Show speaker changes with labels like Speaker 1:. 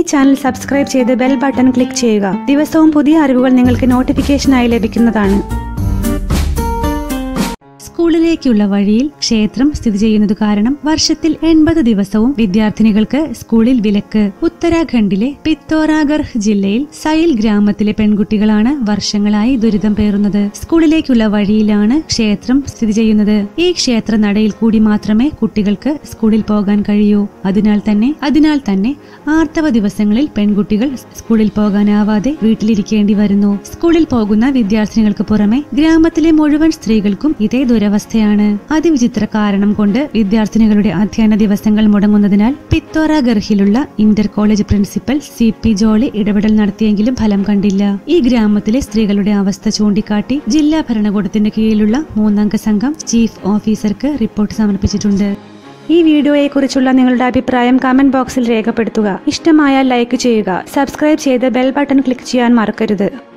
Speaker 1: channel subscribe ചെയ്ത് bell button click ചെയ്യുക ദിവസവും പുതിയ അറിവുകൾ നിങ്ങൾക്ക് നോട്ടിഫിക്കേഷനായി ലഭിക്കുന്നതാണ് സ്കൂളിലേക്കുള്ള വഴിയിൽ ക്ഷേത്രം സ്ഥിതി ചെയ്യുന്നത് കാരണം വർഷത്തിൽ എൺപത് ദിവസവും വിദ്യാർത്ഥിനികൾക്ക് സ്കൂളിൽ വിലക്ക് ഉത്തരാഖണ്ഡിലെ പിത്തോറാഗർഹ് ജില്ലയിൽ സൈൽ ഗ്രാമത്തിലെ പെൺകുട്ടികളാണ് വർഷങ്ങളായി ദുരിതം പേറുന്നത് സ്കൂളിലേക്കുള്ള വഴിയിലാണ് ക്ഷേത്രം സ്ഥിതി ചെയ്യുന്നത് ഈ ക്ഷേത്ര നടയിൽ കൂടി മാത്രമേ കുട്ടികൾക്ക് സ്കൂളിൽ പോകാൻ കഴിയൂ അതിനാൽ തന്നെ അതിനാൽ തന്നെ ആർത്തവ ദിവസങ്ങളിൽ പെൺകുട്ടികൾ സ്കൂളിൽ പോകാനാവാതെ വീട്ടിലിരിക്കേണ്ടി വരുന്നു സ്കൂളിൽ പോകുന്ന വിദ്യാർത്ഥിനികൾക്ക് പുറമെ ഗ്രാമത്തിലെ മുഴുവൻ സ്ത്രീകൾക്കും ഇതേ ദുരവസ്ഥയാണ് അതിവിചിത്ര കാരണം കൊണ്ട് വിദ്യാർത്ഥിനികളുടെ അധ്യയന ദിവസങ്ങൾ മുടങ്ങുന്നതിനാൽ പിത്തോറാഗർഹിലുള്ള inter college principal C P Jolly ഇടപെടൽ നടത്തിയെങ്കിലും ഫലം കണ്ടില്ല ഈ ഗ്രാമത്തിലെ സ്ത്രീകളുടെ അവസ്ഥ ചൂണ്ടിക്കാട്ടി ജില്ലാ ഭരണകൂടത്തിന്റെ കീഴിലുള്ള മൂന്നംഗ സംഘം ചീഫ് ഓഫീസർക്ക് റിപ്പോർട്ട് സമർപ്പിച്ചിട്ടുണ്ട് ഈ വീഡിയോയെക്കുറിച്ചുള്ള നിങ്ങളുടെ അഭിപ്രായം കമന്റ് ബോക്സിൽ രേഖപ്പെടുത്തുക ഇഷ്ടമായാൽ ലൈക്ക് ചെയ്യുക സബ്സ്ക്രൈബ് ചെയ്ത് ബെൽ ബട്ടൺ ക്ലിക്ക് ചെയ്യാൻ മറക്കരുത്